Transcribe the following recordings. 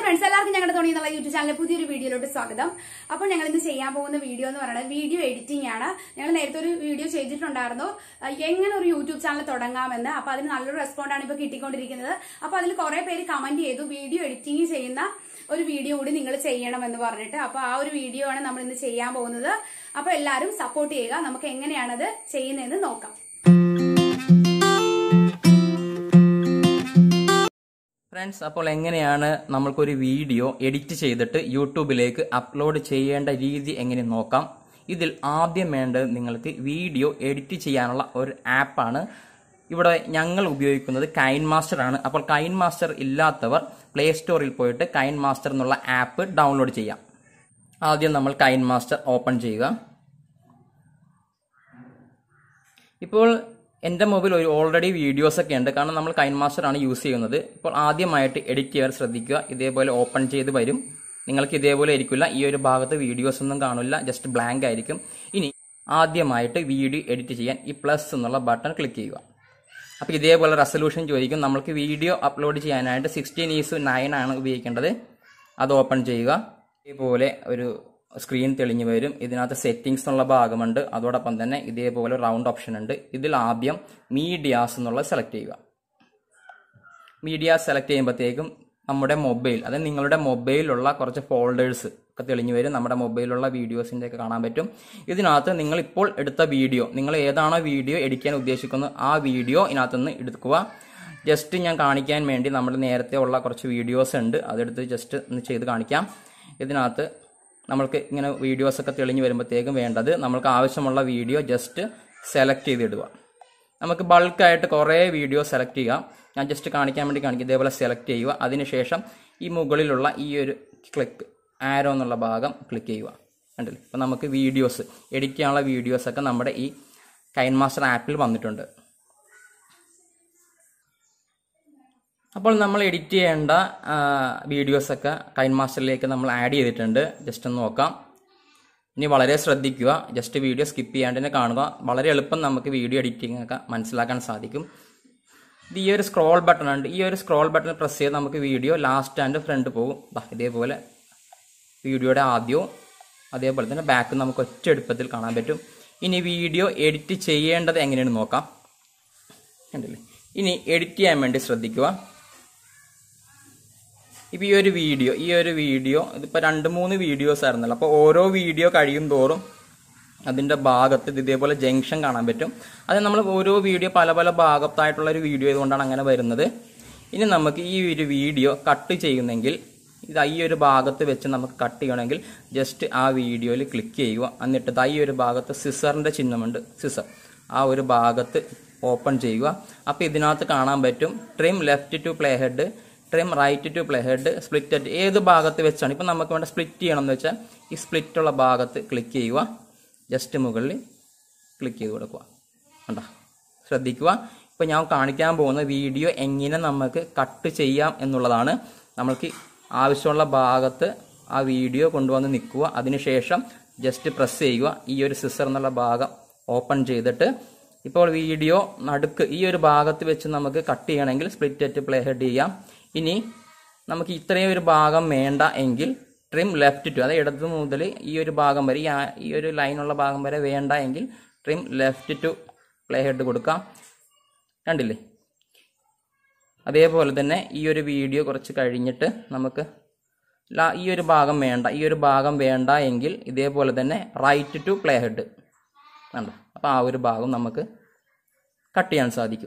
friends എല്ലാവർക്കും ഞങ്ങളുടെ തോണി എന്നുള്ള യൂട്യൂബ് ചാനലിലെ പുതിയൊരു വീഡിയോയിലോട്ട് സ്വാഗതം അപ്പോൾ ഞങ്ങൾ ഇന്ന് ചെയ്യാൻ പോകുന്ന വീഡിയോ എന്ന് പറയുന്നത് വീഡിയോ എഡിറ്റിംഗ് ആണ് ഞങ്ങൾ നേരത്തെ ഒരു വീഡിയോ ചെയ്തിട്ടുണ്ടായിരുന്നു അഹ് എങ്ങനെ ഒരു യൂട്യൂബ് ചാനൽ തുടങ്ങാമെന്ന് അപ്പൊ അതിന് നല്ലൊരു റെസ്പോണ്ടാണ് ഇപ്പൊ കിട്ടിക്കൊണ്ടിരിക്കുന്നത് അപ്പൊ അതിൽ കുറെ പേര് കമന്റ് ചെയ്തു വീഡിയോ എഡിറ്റിംഗ് ചെയ്യുന്ന ഒരു വീഡിയോ കൂടി നിങ്ങൾ ചെയ്യണമെന്ന് പറഞ്ഞിട്ട് അപ്പൊ ആ ഒരു വീഡിയോ ആണ് നമ്മൾ ഇന്ന് ചെയ്യാൻ പോകുന്നത് അപ്പൊ എല്ലാവരും സപ്പോർട്ട് ചെയ്യുക നമുക്ക് എങ്ങനെയാണത് ചെയ്യുന്നതെന്ന് നോക്കാം ഫ്രണ്ട്സ് അപ്പോൾ എങ്ങനെയാണ് നമ്മൾക്കൊരു വീഡിയോ എഡിറ്റ് ചെയ്തിട്ട് യൂട്യൂബിലേക്ക് അപ്ലോഡ് ചെയ്യേണ്ട രീതി എങ്ങനെ നോക്കാം ഇതിൽ ആദ്യം വേണ്ടത് നിങ്ങൾക്ക് വീഡിയോ എഡിറ്റ് ചെയ്യാനുള്ള ഒരു ആപ്പാണ് ഇവിടെ ഞങ്ങൾ ഉപയോഗിക്കുന്നത് കൈൻ മാസ്റ്റർ ആണ് അപ്പോൾ കൈൻ മാസ്റ്റർ ഇല്ലാത്തവർ പ്ലേ സ്റ്റോറിൽ പോയിട്ട് കൈൻ മാസ്റ്റർ എന്നുള്ള ആപ്പ് ഡൗൺലോഡ് ചെയ്യാം ആദ്യം നമ്മൾ കൈൻ മാസ്റ്റർ ഓപ്പൺ ചെയ്യുക ഇപ്പോൾ എൻ്റെ മൊബൈൽ ഒരു ഓൾറെഡി വീഡിയോസ് ഒക്കെ ഉണ്ട് കാരണം നമ്മൾ കൈൻ മാസ്റ്റർ ആണ് യൂസ് ചെയ്യുന്നത് ഇപ്പോൾ ആദ്യമായിട്ട് എഡിറ്റ് ചെയ്യാൻ ശ്രദ്ധിക്കുക ഇതേപോലെ ഓപ്പൺ ചെയ്ത് വരും നിങ്ങൾക്ക് ഇതേപോലെ ആയിരിക്കില്ല ഈ ഒരു ഭാഗത്ത് വീഡിയോസ് ഒന്നും കാണില്ല ജസ്റ്റ് ബ്ലാങ്ക് ആയിരിക്കും ഇനി ആദ്യമായിട്ട് വീഡിയോ എഡിറ്റ് ചെയ്യാൻ ഈ പ്ലസ് എന്നുള്ള ബട്ടൺ ക്ലിക്ക് ചെയ്യുക അപ്പോൾ ഇതേപോലെ റെസൊല്യൂഷൻ ചോദിക്കും നമ്മൾക്ക് വീഡിയോ അപ്ലോഡ് ചെയ്യാനായിട്ട് സിക്സ്റ്റീൻ ഈസ് നയൻ ആണ് ഉപയോഗിക്കേണ്ടത് അത് ഓപ്പൺ ചെയ്യുക ഇതേപോലെ ഒരു സ്ക്രീൻ തെളിഞ്ഞു വരും ഇതിനകത്ത് സെറ്റിംഗ്സ് എന്നുള്ള ഭാഗമുണ്ട് അതോടൊപ്പം തന്നെ ഇതേപോലെ റൗണ്ട് ഓപ്ഷൻ ഉണ്ട് ഇതിൽ ആദ്യം മീഡിയാസ് എന്നുള്ളത് സെലക്ട് ചെയ്യുക മീഡിയ സെലക്ട് ചെയ്യുമ്പോഴത്തേക്കും നമ്മുടെ മൊബൈൽ അതായത് നിങ്ങളുടെ മൊബൈലിലുള്ള കുറച്ച് ഫോൾഡേഴ്സ് ഒക്കെ തെളിഞ്ഞു വരും നമ്മുടെ മൊബൈലിലുള്ള വീഡിയോസിൻ്റെ ഒക്കെ കാണാൻ പറ്റും ഇതിനകത്ത് നിങ്ങൾ ഇപ്പോൾ എടുത്ത വീഡിയോ നിങ്ങൾ ഏതാണോ വീഡിയോ എഡിക്കാൻ ഉദ്ദേശിക്കുന്നത് ആ വീഡിയോ ഇതിനകത്തുനിന്ന് എടുക്കുക ജസ്റ്റ് ഞാൻ കാണിക്കാൻ വേണ്ടി നമ്മൾ നേരത്തെ ഉള്ള കുറച്ച് വീഡിയോസ് ഉണ്ട് അതെടുത്ത് ജസ്റ്റ് ഒന്ന് ചെയ്ത് കാണിക്കാം ഇതിനകത്ത് നമ്മൾക്ക് ഇങ്ങനെ വീഡിയോസ് ഒക്കെ തെളിഞ്ഞു വരുമ്പോഴത്തേക്കും വേണ്ടത് നമ്മൾക്ക് ആവശ്യമുള്ള വീഡിയോ ജസ്റ്റ് സെലക്ട് ചെയ്തിടുക നമുക്ക് ബൾക്കായിട്ട് കുറേ വീഡിയോ സെലക്ട് ചെയ്യാം ഞാൻ ജസ്റ്റ് കാണിക്കാൻ വേണ്ടി കാണിക്കും ഇതേപോലെ സെലക്ട് ചെയ്യുക അതിനുശേഷം ഈ മുകളിലുള്ള ഈ ഒരു ക്ലിക്ക് ആരോ എന്നുള്ള ഭാഗം ക്ലിക്ക് ചെയ്യുക കണ്ടില്ലേ ഇപ്പം നമുക്ക് വീഡിയോസ് എഡിറ്റ് ചെയ്യാനുള്ള വീഡിയോസൊക്കെ നമ്മുടെ ഈ കൈൻ മാസ്റ്റർ ആപ്പിൽ വന്നിട്ടുണ്ട് അപ്പോൾ നമ്മൾ എഡിറ്റ് ചെയ്യേണ്ട വീഡിയോസൊക്കെ കൈൻ മാസ്റ്ററിലേക്ക് നമ്മൾ ആഡ് ചെയ്തിട്ടുണ്ട് ജസ്റ്റ് ഒന്ന് നോക്കാം ഇനി വളരെ ശ്രദ്ധിക്കുക ജസ്റ്റ് വീഡിയോ സ്കിപ്പ് ചെയ്യാണ്ട് തന്നെ കാണുക വളരെ എളുപ്പം നമുക്ക് വീഡിയോ എഡിറ്റിംഗ് ഒക്കെ മനസ്സിലാക്കാൻ സാധിക്കും ഇത് ഈ ഒരു സ്ക്രോൾ ബട്ടൺ ഉണ്ട് ഈ ഒരു സ്ക്രോൾ ബട്ടൺ പ്രസ് ചെയ്ത് നമുക്ക് വീഡിയോ ലാസ്റ്റ് ആൻഡ് ഫ്രണ്ട് പോകും ദാ ഇതേപോലെ വീഡിയോയുടെ ആദ്യവും അതേപോലെ തന്നെ ബാക്ക് നമുക്ക് ഒറ്റ എടുപ്പത്തിൽ കാണാൻ പറ്റും ഇനി വീഡിയോ എഡിറ്റ് ചെയ്യേണ്ടത് എങ്ങനെയാണ് നോക്കാം കണ്ടില്ലേ ഇനി എഡിറ്റ് ചെയ്യാൻ വേണ്ടി ശ്രദ്ധിക്കുക ഇപ്പോൾ ഈ ഒരു വീഡിയോ ഈ ഒരു വീഡിയോ ഇതിപ്പോൾ രണ്ട് മൂന്ന് വീഡിയോസ് ആയിരുന്നല്ലോ അപ്പോൾ ഓരോ വീഡിയോ കഴിയും തോറും അതിൻ്റെ ഭാഗത്ത് ഇത് ഇതേപോലെ ജംഗ്ഷൻ കാണാൻ പറ്റും അത് നമ്മൾ ഓരോ വീഡിയോ പല പല ഭാഗത്തായിട്ടുള്ള ഒരു വീഡിയോ ഇതുകൊണ്ടാണ് അങ്ങനെ വരുന്നത് ഇനി നമുക്ക് ഈ ഒരു വീഡിയോ കട്ട് ചെയ്യുന്നെങ്കിൽ ഇത് ഈ ഒരു ഭാഗത്ത് വെച്ച് നമുക്ക് കട്ട് ചെയ്യണമെങ്കിൽ ജസ്റ്റ് ആ വീഡിയോയിൽ ക്ലിക്ക് ചെയ്യുക എന്നിട്ട് ദാ ഈ ഒരു ഭാഗത്ത് സിസറിൻ്റെ ചിഹ്നമുണ്ട് സിസർ ആ ഒരു ഭാഗത്ത് ഓപ്പൺ ചെയ്യുക അപ്പോൾ ഇതിനകത്ത് കാണാൻ പറ്റും trim left to play head trim right to play head split at ഏത് ഭാഗത്ത് വെച്ചാണ് ഇപ്പം നമുക്ക് വേണ്ട സ്പ്ലിറ്റ് ചെയ്യണം എന്ന് വെച്ചാൽ ഈ സ്പ്ലിറ്റ് ഉള്ള ഭാഗത്ത് ക്ലിക്ക് ചെയ്യുക ജസ്റ്റ് മുകളിൽ ക്ലിക്ക് ചെയ്ത് കൊടുക്കുക കണ്ടോ ശ്രദ്ധിക്കുക ഇപ്പം ഞാൻ കാണിക്കാൻ പോകുന്ന വീഡിയോ എങ്ങനെ നമുക്ക് കട്ട് ചെയ്യാം എന്നുള്ളതാണ് നമ്മൾക്ക് ആവശ്യമുള്ള ഭാഗത്ത് ആ വീഡിയോ കൊണ്ടുവന്ന് നിൽക്കുക അതിനുശേഷം ജസ്റ്റ് പ്രസ് ചെയ്യുക ഈ ഒരു സിസർ എന്നുള്ള ഭാഗം ഓപ്പൺ ചെയ്തിട്ട് ഇപ്പോൾ വീഡിയോ നടുക്ക് ഈ ഒരു ഭാഗത്ത് വെച്ച് നമുക്ക് കട്ട് ചെയ്യണമെങ്കിൽ സ്പ്ലിറ്റ് അറ്റ് പ്ലേ ഹെഡ് ചെയ്യാം ഇനി നമുക്ക് ഇത്രയും ഒരു ഭാഗം വേണ്ട എങ്കിൽ ട്രിം ലെഫ്റ്റ് ടു അതായത് ഇടത് മുതൽ ഈ ഒരു ഭാഗം വരെ ഈ ആ- ഈ ഒരു ലൈനുള്ള ഭാഗം വരെ വേണ്ട എങ്കിൽ trim left to play head കൊടുക്കാം കണ്ടില്ലേ അതേപോലെ തന്നെ ഈ ഒരു വീഡിയോ കുറച്ച് കഴിഞ്ഞിട്ട് നമുക്ക് ലാ- ഈ ഒരു ഭാഗം വേണ്ട ഈ ഒരു ഭാഗം വേണ്ട എങ്കിൽ ഇതേപോലെ തന്നെ റൈറ്റ് ടു പ്ലേ ഹെഡ് കണ്ടോ അപ്പോൾ ആ ഒരു ഭാഗം നമുക്ക് കട്ട് ചെയ്യാൻ സാധിക്കും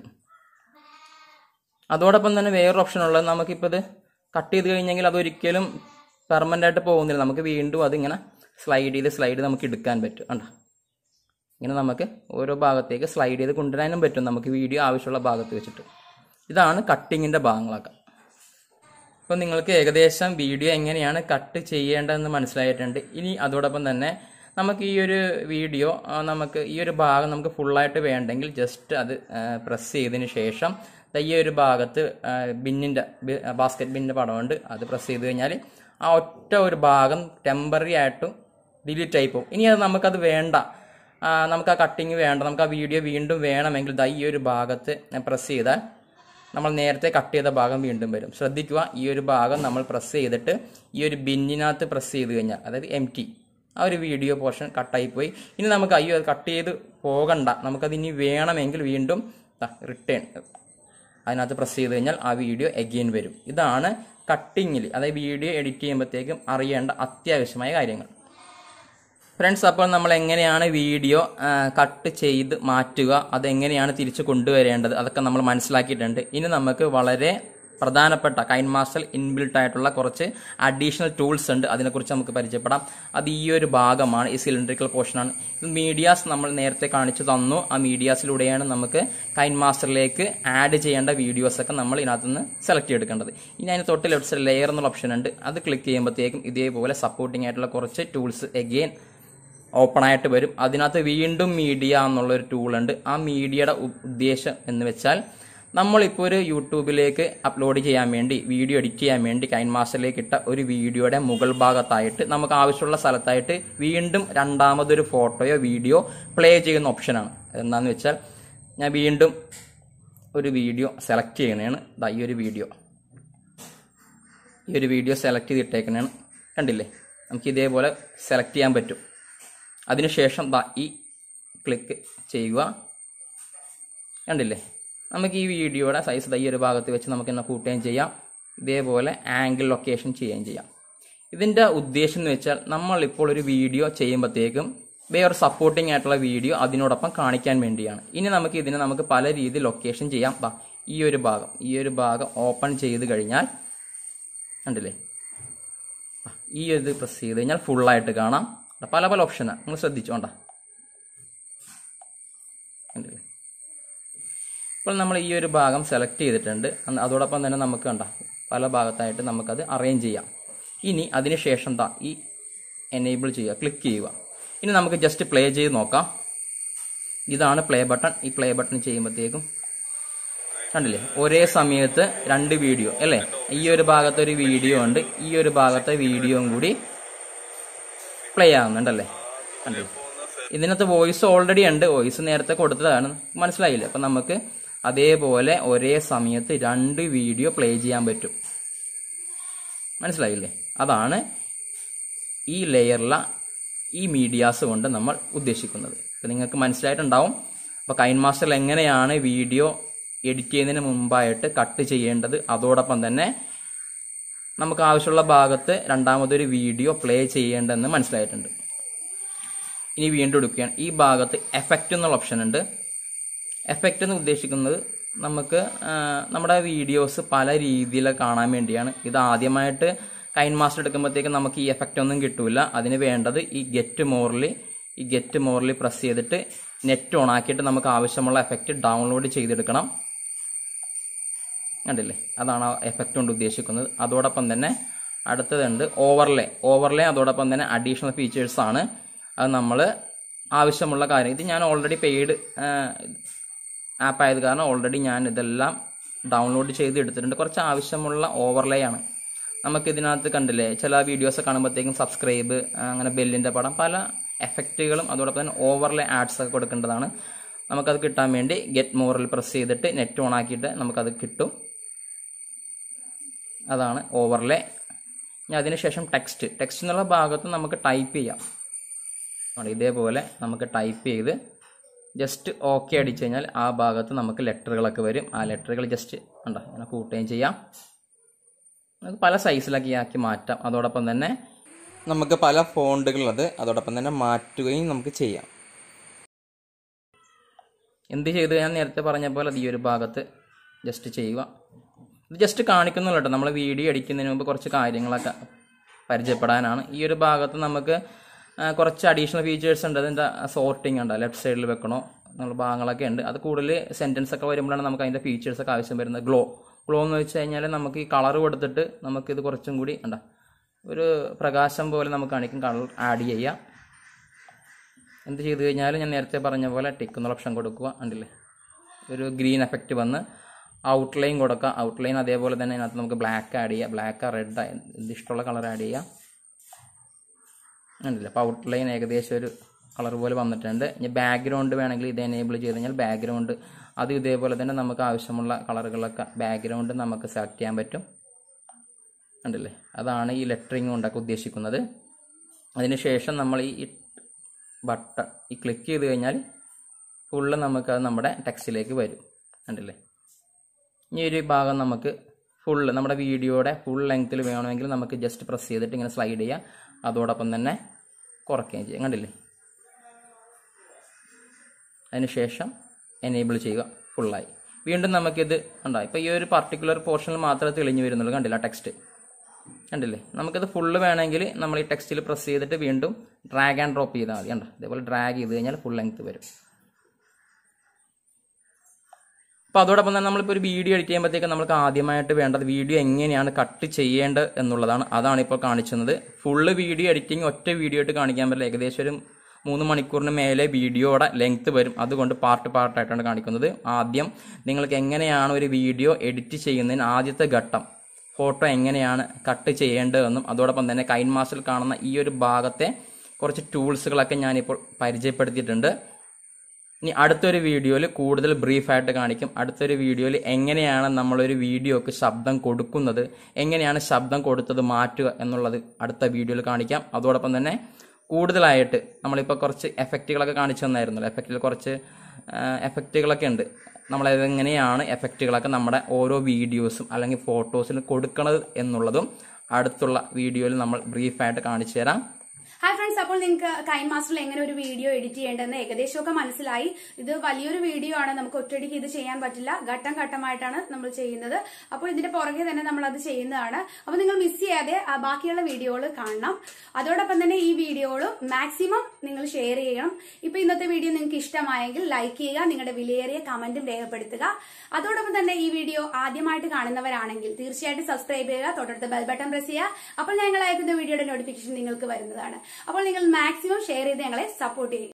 അതോടൊപ്പം തന്നെ വേറൊരു ഓപ്ഷൻ ഉള്ളത് നമുക്കിപ്പോൾ ഇത് കട്ട് ചെയ്ത് കഴിഞ്ഞെങ്കിൽ അതൊരിക്കലും പെർമനൻ്റ് ആയിട്ട് പോകുന്നില്ല നമുക്ക് വീണ്ടും അതിങ്ങനെ സ്ലൈഡ് ചെയ്ത് സ്ലൈഡ് നമുക്ക് എടുക്കാൻ പറ്റും കണ്ടോ ഇങ്ങനെ നമുക്ക് ഓരോ ഭാഗത്തേക്ക് സ്ലൈഡ് ചെയ്ത് കൊണ്ടുവരാനും പറ്റും നമുക്ക് വീഡിയോ ആവശ്യമുള്ള ഭാഗത്ത് വെച്ചിട്ട് ഇതാണ് കട്ടിങ്ങിൻ്റെ ഭാഗങ്ങളൊക്കെ അപ്പോൾ നിങ്ങൾക്ക് ഏകദേശം വീഡിയോ എങ്ങനെയാണ് കട്ട് ചെയ്യേണ്ടതെന്ന് മനസ്സിലായിട്ടുണ്ട് ഇനി അതോടൊപ്പം തന്നെ നമുക്ക് ഈ ഒരു വീഡിയോ ആ, നമുക്ക് ഈ ഒരു ഭാഗം നമുക്ക് ഫുള്ളായിട്ട് വേണ്ടെങ്കിൽ ജസ്റ്റ് അത് പ്രസ് ചെയ്തതിന് ശേഷം ദാ ഈ ഒരു ഭാഗത്ത് ബിന്നിൻ്റെ ബാസ്ക്കറ്റ് ബിന്നിൻ്റെ പടമുണ്ട് അത് പ്രസ് ചെയ്ത് കഴിഞ്ഞാൽ ആ ഒറ്റ ഒരു ഭാഗം ടെമ്പററി ആയിട്ടും ഡിലീറ്റ് ആയി പോകും ഇനി അത് നമുക്കത് വേണ്ട ആ, നമുക്ക് ആ കട്ടിങ് വേണ്ട നമുക്ക് ആ വീഡിയോ വീണ്ടും വേണമെങ്കിൽ ദാ ഈ ഒരു ഭാഗത്ത് പ്രസ് ചെയ്താൽ നമ്മൾ നേരത്തെ കട്ട് ചെയ്ത ഭാഗം വീണ്ടും വരും ശ്രദ്ധിക്കുക ഈ ഒരു ഭാഗം നമ്മൾ പ്രസ് ചെയ്തിട്ട് ഈ ഒരു ബിന്നിനകത്ത് പ്രസ് ചെയ്ത് കഴിഞ്ഞാൽ അതായത് എം ടി ആ ഒരു വീഡിയോ പോർഷൻ കട്ടായി പോയി ഇനി നമുക്ക് അയ്യോ അത് കട്ട് ചെയ്ത് പോകണ്ട നമുക്കത് ഇനി വേണമെങ്കിൽ വീണ്ടും റിട്ടേൺ അതിനകത്ത് പ്രസ് ചെയ്ത് കഴിഞ്ഞാൽ ആ വീഡിയോ എഗെയിൻ വരും ഇതാണ് കട്ടിങ്ങിൽ അതായത് വീഡിയോ എഡിറ്റ് ചെയ്യുമ്പോഴത്തേക്കും അറിയേണ്ട അത്യാവശ്യമായ കാര്യങ്ങൾ ഫ്രണ്ട്സ് അപ്പോൾ നമ്മൾ എങ്ങനെയാണ് വീഡിയോ കട്ട് ചെയ്ത് മാറ്റുക അതെങ്ങനെയാണ് തിരിച്ച് കൊണ്ടുവരേണ്ടത് അതൊക്കെ നമ്മൾ മനസ്സിലാക്കിയിട്ടുണ്ട് ഇനി നമുക്ക് വളരെ പ്രധാനപ്പെട്ട കൈൻ മാസ്റ്റർ ഇൻബിൽട്ട് ആയിട്ടുള്ള കുറച്ച് അഡീഷണൽ ടൂൾസ് ഉണ്ട് അതിനെക്കുറിച്ച് നമുക്ക് പരിചയപ്പെടാം അത് ഈ ഒരു ഭാഗമാണ് ഈ സിലിണ്ടറിക്കൽ പോർഷനാണ് ഇത് മീഡിയാസ് നമ്മൾ നേരത്തെ കാണിച്ചു തന്നു ആ മീഡിയാസിലൂടെയാണ് നമുക്ക് കൈൻ മാസ്റ്ററിലേക്ക് ആഡ് ചെയ്യേണ്ട വീഡിയോസൊക്കെ നമ്മൾ ഇതിനകത്ത് നിന്ന് സെലക്ട് ചെയ്തെടുക്കേണ്ടത് ഇനി അതിന് തൊട്ട് ലെഫ്റ്റ് സൈഡ് ലെയർ എന്നുള്ള ഓപ്ഷൻ ഉണ്ട് അത് ക്ലിക്ക് ചെയ്യുമ്പോഴത്തേക്കും ഇതേപോലെ സപ്പോർട്ടിംഗ് ആയിട്ടുള്ള കുറച്ച് ടൂൾസ് എഗെയിൻ ഓപ്പൺ ആയിട്ട് വരും അതിനകത്ത് വീണ്ടും മീഡിയ എന്നുള്ളൊരു ടൂളുണ്ട് ആ മീഡിയയുടെ ഉദ്ദേശം എന്ന് വെച്ചാൽ നമ്മളിപ്പോൾ ഒരു യൂട്യൂബിലേക്ക് അപ്ലോഡ് ചെയ്യാൻ വേണ്ടി വീഡിയോ എഡിറ്റ് ചെയ്യാൻ വേണ്ടി കൈൻ മാസ്റ്ററിലേക്ക് ഇട്ട ഒരു വീഡിയോയുടെ മുകൾ ഭാഗത്തായിട്ട് നമുക്ക് ആവശ്യമുള്ള സ്ഥലത്തായിട്ട് വീണ്ടും രണ്ടാമതൊരു ഫോട്ടോയോ വീഡിയോ പ്ലേ ചെയ്യുന്ന ഓപ്ഷനാണ് എന്താണെന്ന് വെച്ചാൽ ഞാൻ വീണ്ടും ഒരു വീഡിയോ സെലക്ട് ചെയ്യണതാണ് ദാ ഈ ഒരു വീഡിയോ ഈ ഒരു വീഡിയോ സെലക്ട് ചെയ്തിട്ടേക്കണതാണ് കണ്ടില്ലേ നമുക്ക് ഇതേപോലെ സെലക്ട് ചെയ്യാൻ പറ്റും അതിനുശേഷം ദാ ഈ ക്ലിക്ക് ചെയ്യുക കണ്ടില്ലേ നമുക്ക് ഈ വീഡിയോയുടെ സൈസ് ദാ ഈ ഒരു ഭാഗത്ത് വെച്ച് നമുക്ക് എന്നെ കൂട്ടുകയും ചെയ്യാം ഇതേപോലെ ആംഗിൾ ലൊക്കേഷൻ ചെയ്യുകയും ചെയ്യാം ഇതിൻ്റെ ഉദ്ദേശം എന്ന് വെച്ചാൽ നമ്മളിപ്പോൾ ഒരു വീഡിയോ ചെയ്യുമ്പോഴത്തേക്കും വേറെ സപ്പോർട്ടിംഗ് ആയിട്ടുള്ള വീഡിയോ അതിനോടൊപ്പം കാണിക്കാൻ വേണ്ടിയാണ് ഇനി നമുക്ക് ഇതിനെ നമുക്ക് പല രീതിയിൽ ലൊക്കേഷൻ ചെയ്യാം ദാ ഈ ഒരു ഭാഗം ഈ ഒരു ഭാഗം ഓപ്പൺ ചെയ്ത് കഴിഞ്ഞാൽ കണ്ടില്ലേ ആ, ഈ ഒരു ഇത് പ്രസ് ചെയ്ത് കഴിഞ്ഞാൽ ഫുള്ളായിട്ട് കാണാം ദാ പല പല ഓപ്ഷനാണ് നിങ്ങൾ ശ്രദ്ധിച്ചോണ്ട കണ്ടില്ലേ ഇപ്പോൾ നമ്മൾ ഈ ഒരു ഭാഗം സെലക്ട് ചെയ്തിട്ടുണ്ട് അന്ന് അതോടൊപ്പം തന്നെ നമുക്ക് കണ്ട പല ഭാഗത്തായിട്ട് നമുക്കത് അറേഞ്ച് ചെയ്യാം ഇനി അതിനുശേഷം ദാ ഈ എനേബിൾ ചെയ്യുക ക്ലിക്ക് ചെയ്യുക ഇനി നമുക്ക് ജസ്റ്റ് പ്ലേ ചെയ്ത് നോക്കാം ഇതാണ് പ്ലേ ബട്ടൺ ഈ പ്ലേ ബട്ടൺ ചെയ്യുമ്പോഴത്തേക്കും കണ്ടില്ലേ ഒരേ സമയത്ത് രണ്ട് വീഡിയോ അല്ലേ ഈ ഒരു ഭാഗത്ത് ഒരു വീഡിയോ ഉണ്ട് ഈ ഒരു ഭാഗത്തെ വീഡിയോയും കൂടി പ്ലേ ആവുന്നുണ്ടല്ലേ കണ്ടില്ലേ ഇതിനകത്ത് വോയിസ് ഓൾറെഡി ഉണ്ട് വോയിസ് നേരത്തെ കൊടുത്തതാണ് മനസ്സിലായില്ലേ അപ്പൊ നമുക്ക് അതേപോലെ ഒരേ സമയത്ത് രണ്ട് വീഡിയോ പ്ലേ ചെയ്യാൻ പറ്റും മനസ്സിലായില്ലേ അതാണ് ഈ ലെയറിലെ ഈ മീഡിയാസ് കൊണ്ട് നമ്മൾ ഉദ്ദേശിക്കുന്നത് ഇപ്പം നിങ്ങൾക്ക് മനസ്സിലായിട്ടുണ്ടാവും അപ്പോൾ കൈൻ മാസ്റ്ററിൽ എങ്ങനെയാണ് വീഡിയോ എഡിറ്റ് ചെയ്യുന്നതിന് മുമ്പായിട്ട് കട്ട് ചെയ്യേണ്ടത് അതോടൊപ്പം തന്നെ നമുക്ക് ആവശ്യമുള്ള ഭാഗത്ത് രണ്ടാമതൊരു വീഡിയോ പ്ലേ ചെയ്യേണ്ടതെന്ന് മനസ്സിലായിട്ടുണ്ട് ഇനി വീണ്ടും എടുക്കുകയാണ് ഈ ഭാഗത്ത് എഫക്റ്റ് എന്നുള്ള ഓപ്ഷൻ ഉണ്ട് എഫക്റ്റ് എന്ന് ഉദ്ദേശിക്കുന്നത് നമുക്ക് ആ, നമ്മുടെ വീഡിയോസ് പല രീതിയിൽ കാണാൻ വേണ്ടിയാണ് ഇത് ആദ്യമായിട്ട് കൈൻ മാസ്റ്റർ എടുക്കുമ്പോഴത്തേക്ക് നമുക്ക് ഈ എഫക്റ്റ് ഒന്നും കിട്ടൂല അതിന് വേണ്ടത് ഈ ഗെറ്റ് മോറിൽ ഈ ഗെറ്റ് മോറിൽ പ്രസ് ചെയ്തിട്ട് നെറ്റ് ഓൺ ആക്കിയിട്ട് നമുക്ക് ആവശ്യമുള്ള എഫക്റ്റ് ഡൗൺലോഡ് ചെയ്തെടുക്കണം കണ്ടില്ലേ അതാണ് ആ എഫക്റ്റ് കൊണ്ട് ഉദ്ദേശിക്കുന്നത് അതോടൊപ്പം തന്നെ അടുത്തതുണ്ട് ഓവർലേ ഓവർലേ അതോടൊപ്പം തന്നെ അഡീഷണൽ ഫീച്ചേഴ്സ് ആണ് അത് നമ്മൾ ആവശ്യമുള്ള കാര്യം ഇത് ഞാൻ ഓൾറെഡി പെയ്ഡ് ആപ്പ് ആയത് കാരണം ഓൾറെഡി ഞാൻ ഇതെല്ലാം ഡൗൺലോഡ് ചെയ്ത് എടുത്തിട്ടുണ്ട് കുറച്ച് ആവശ്യമുള്ള ഓവർലേ ആണ് നമുക്ക് ഇതിനകത്ത് കണ്ടില്ലേ ചില വീഡിയോസ് കാണുമ്പോഴത്തേക്കും സബ്സ്ക്രൈബ് അങ്ങനെ ബെല്ലിൻ്റെ പടം പല എഫക്റ്റുകളും അതോടൊപ്പം തന്നെ ഓവർലേ ആഡ്സ് ഒക്കെ കൊടുക്കേണ്ടതാണ് നമുക്കത് കിട്ടാൻ വേണ്ടി ഗെറ്റ് മോറിൽ പ്രസ് ചെയ്തിട്ട് നെറ്റ് ഓൺ ആക്കിയിട്ട് നമുക്കത് കിട്ടും അതാണ് ഓവർലേ ഇനി അതിനുശേഷം ടെക്സ്റ്റ് ടെക്സ്റ്റ് എന്നുള്ള ഭാഗത്ത് നമുക്ക് ടൈപ്പ് ചെയ്യാം ആണ് ഇതേപോലെ നമുക്ക് ടൈപ്പ് ചെയ്ത് ജസ്റ്റ് ഓക്കെ അടിച്ചു കഴിഞ്ഞാൽ ആ ഭാഗത്ത് നമുക്ക് ലെറ്ററുകളൊക്കെ വരും ആ ലെറ്ററുകൾ ജസ്റ്റ് ഉണ്ടോ അങ്ങനെ കൂട്ടുകയും ചെയ്യാം നമുക്ക് പല സൈസിലൊക്കെ ആക്കി മാറ്റാം അതോടൊപ്പം തന്നെ നമുക്ക് പല ഫോണ്ടുകളുള്ളത് അതോടൊപ്പം തന്നെ മാറ്റുകയും നമുക്ക് ചെയ്യാം എന്ത് ചെയ്തു ഞാൻ നേരത്തെ പറഞ്ഞ പോലെ അത് ഈ ഒരു ഭാഗത്ത് ജസ്റ്റ് ചെയ്യുക ഇത് ജസ്റ്റ് കാണിക്കുന്നുള്ളൂ കേട്ടോ നമ്മൾ വീഡിയോ അടിക്കുന്നതിന് മുമ്പ് കുറച്ച് കാര്യങ്ങളൊക്കെ പരിചയപ്പെടാനാണ് ഈ ഒരു ഭാഗത്ത് നമുക്ക് ആ, കുറച്ച് അഡീഷണൽ ഫീച്ചേഴ്സ് ഉണ്ട് അതിൻ്റെ സോർട്ടിംഗ് ഉണ്ട് ലെഫ്റ്റ് സൈഡിൽ വെക്കണോ എന്നുള്ള ഭാഗങ്ങളൊക്കെ ഉണ്ട് അത് കൂടുതൽ സെൻറ്റൻസ് ഒക്കെ വരുമ്പോഴാണ് നമുക്ക് അതിൻ്റെ ഫീച്ചേഴ്സ് ഒക്കെ ആവശ്യം വരുന്നത് ഗ്ലോ ഗ്ലോ എന്ന് വെച്ച് കഴിഞ്ഞാൽ നമുക്ക് ഈ കളർ കൊടുത്തിട്ട് നമുക്ക് ഇത് കുറച്ചും കൂടി ഉണ്ട ഒരു പ്രകാശം പോലെ നമുക്ക് കാണിക്കും കളർ ആഡ് ചെയ്യാം എന്ത് ചെയ്ത് കഴിഞ്ഞാലും ഞാൻ നേരത്തെ പറഞ്ഞ പോലെ ടിക്ക് എന്നുള്ള ഓപ്ഷൻ കൊടുക്കുക ഉണ്ടല്ലേ ഒരു ഗ്രീൻ എഫക്റ്റ് വന്ന് ഔട്ട്ലൈൻ കൊടുക്കുക ഔട്ട്ലൈൻ അതേപോലെ തന്നെ അതിനകത്ത് നമുക്ക് ബ്ലാക്ക് ആഡ് ചെയ്യാം ബ്ലാക്ക് റെഡ് എന്ത് ഇഷ്ടമുള്ള കളർ ആഡ് ചെയ്യാം ഉണ്ടല്ലേ അപ്പോൾ ഔട്ട്ലൈൻ ഏകദേശം ഒരു കളർ പോലെ വന്നിട്ടുണ്ട് ഇനി ബാക്ക്ഗ്രൗണ്ട് വേണമെങ്കിൽ ഇത് എനേബിൾ ചെയ്ത് കഴിഞ്ഞാൽ ബാക്ക്ഗ്രൗണ്ട് അത് ഇതേപോലെ തന്നെ നമുക്ക് ആവശ്യമുള്ള കളറുകളൊക്കെ ബാക്ക്ഗ്രൗണ്ട് നമുക്ക് സെലക്ട് ചെയ്യാൻ പറ്റും കണ്ടില്ലേ അതാണ് ഈ ലെറ്ററിങ് കൊണ്ടൊക്കെ ഉദ്ദേശിക്കുന്നത് അതിനുശേഷം നമ്മൾ ഈ ബട്ടൺ ഈ ക്ലിക്ക് ചെയ്ത് കഴിഞ്ഞാൽ ഫുള്ള് നമുക്ക് അത് നമ്മുടെ ടെക്സ്റ്റിലേക്ക് വരും കണ്ടില്ലേ ഇനി ഒരു ഭാഗം നമുക്ക് ഫുള്ള് നമ്മുടെ വീഡിയോയുടെ ഫുൾ ലെങ്ത്തിൽ വേണമെങ്കിൽ നമുക്ക് ജസ്റ്റ് പ്രസ് ചെയ്തിട്ട് ഇങ്ങനെ സ്ലൈഡ് ചെയ്യാം അതോടൊപ്പം തന്നെ കുറയ്ക്കുകയും ചെയ്യാം കണ്ടില്ലേ അതിനുശേഷം എനേബിൾ ചെയ്യുക ഫുള്ളായി വീണ്ടും നമുക്കിത് ഉണ്ടോ ഇപ്പോൾ ഈ ഒരു പർട്ടിക്കുലർ പോർഷനിൽ മാത്രമേ തെളിഞ്ഞു വരുന്നുള്ളൂ കണ്ടില്ല ടെക്സ്റ്റ് കണ്ടില്ലേ നമുക്കിത് ഫുള്ള് വേണമെങ്കിൽ നമ്മൾ ഈ ടെക്സ്റ്റിൽ പ്രസ് ചെയ്തിട്ട് വീണ്ടും ഡ്രാഗ് ആൻഡ് ഡ്രോപ്പ് ചെയ്താൽ മതി കണ്ടോ ഇതേപോലെ ഡ്രാഗ് ചെയ്ത് കഴിഞ്ഞാൽ ഫുൾ ലെങ്ത് വരും അപ്പോൾ അതോടൊപ്പം തന്നെ നമ്മളിപ്പോൾ ഒരു വീഡിയോ എഡിറ്റ് ചെയ്യുമ്പോഴത്തേക്ക് നമുക്ക് ആദ്യമായിട്ട് വേണ്ടത് വീഡിയോ എങ്ങനെയാണ് കട്ട് ചെയ്യേണ്ടത് എന്നുള്ളതാണ് അതാണ് ഇപ്പോൾ കാണിക്കുന്നത് ഫുള്ള് വീഡിയോ എഡിറ്റിംഗ് ഒറ്റ വീഡിയോ ആയിട്ട് കാണിക്കാൻ പറ്റില്ല ഏകദേശം ഒരു മൂന്ന് മണിക്കൂറിന് മേലെ വീഡിയോയുടെ ലെങ്ത് വരും അതുകൊണ്ട് പാർട്ട് പാർട്ടായിട്ടാണ് കാണിക്കുന്നത് ആദ്യം നിങ്ങൾക്ക് എങ്ങനെയാണ് ഒരു വീഡിയോ എഡിറ്റ് ചെയ്യുന്നതിന് ആദ്യത്തെ ഘട്ടം ഫോട്ടോ എങ്ങനെയാണ് കട്ട് ചെയ്യേണ്ടതെന്നും അതോടൊപ്പം തന്നെ കൈൻ മാസ്റ്ററിൽ കാണുന്ന ഈ ഒരു ഭാഗത്തെ കുറച്ച് ടൂൾസുകളൊക്കെ ഞാനിപ്പോൾ പരിചയപ്പെടുത്തിയിട്ടുണ്ട് ഇനി അടുത്തൊരു വീഡിയോയിൽ കൂടുതൽ ബ്രീഫായിട്ട് കാണിക്കും അടുത്തൊരു വീഡിയോയിൽ എങ്ങനെയാണ് നമ്മളൊരു വീഡിയോക്ക് ശബ്ദം കൊടുക്കുന്നത് എങ്ങനെയാണ് ശബ്ദം കൊടുത്തത് മാറ്റുക എന്നുള്ളത് അടുത്ത വീഡിയോയിൽ കാണിക്കാം അതോടൊപ്പം തന്നെ കൂടുതലായിട്ട് നമ്മളിപ്പോൾ കുറച്ച് എഫക്റ്റുകളൊക്കെ കാണിച്ചു തന്നായിരുന്നല്ലോ എഫക്റ്റിൽ കുറച്ച് എഫക്റ്റുകളൊക്കെ ഉണ്ട് നമ്മളെങ്ങനെയാണ് എഫക്റ്റുകളൊക്കെ നമ്മുടെ ഓരോ വീഡിയോസും അല്ലെങ്കിൽ ഫോട്ടോസിലും കൊടുക്കുന്നത് എന്നുള്ളതും അടുത്തുള്ള വീഡിയോയിൽ നമ്മൾ ബ്രീഫായിട്ട് കാണിച്ചു തരാം ഹായ് ഫ്രണ്ട്സ് അപ്പോൾ നിങ്ങൾക്ക് കൈൻ മാസ്റ്ററിൽ എങ്ങനെ ഒരു വീഡിയോ എഡിറ്റ് ചെയ്യേണ്ടതെന്ന് ഏകദേശമൊക്കെ മനസ്സിലായി ഇത് വലിയൊരു വീഡിയോ ആണ് നമുക്ക് ഒറ്റയടിക്ക് ഇത് ചെയ്യാൻ പറ്റില്ല ഘട്ടം ഘട്ടമായിട്ടാണ് നമ്മൾ ചെയ്യുന്നത് അപ്പോൾ ഇതിന്റെ പുറകെ തന്നെ നമ്മൾ അത് ചെയ്യുന്നതാണ് അപ്പോൾ നിങ്ങൾ മിസ് ചെയ്യാതെ ആ ബാക്കിയുള്ള വീഡിയോകൾ കാണണം അതോടൊപ്പം തന്നെ ഈ വീഡിയോകളും മാക്സിമം നിങ്ങൾ ഷെയർ ചെയ്യണം ഇപ്പൊ ഇന്നത്തെ വീഡിയോ നിങ്ങൾക്ക് ഇഷ്ടമായെങ്കിൽ ലൈക്ക് ചെയ്യുക നിങ്ങളുടെ വിലയേറിയ കമന്റും രേഖപ്പെടുത്തുക അതോടൊപ്പം തന്നെ ഈ വീഡിയോ ആദ്യമായിട്ട് കാണുന്നവരാണെങ്കിൽ തീർച്ചയായിട്ടും സബ്സ്ക്രൈബ് ചെയ്യുക തൊട്ടടുത്ത് ബെൽ ബട്ടൺ പ്രസ് ചെയ്യുക അപ്പോൾ ഞങ്ങൾ അയക്കുന്ന വീഡിയോയുടെ നോട്ടിഫിക്കേഷൻ നിങ്ങൾക്ക് വരുന്നതാണ് അപ്പോൾ നിങ്ങൾ മാക്സിമം ഷെയർ ചെയ്ത് ഞങ്ങളെ സപ്പോർട്ട് ചെയ്യുക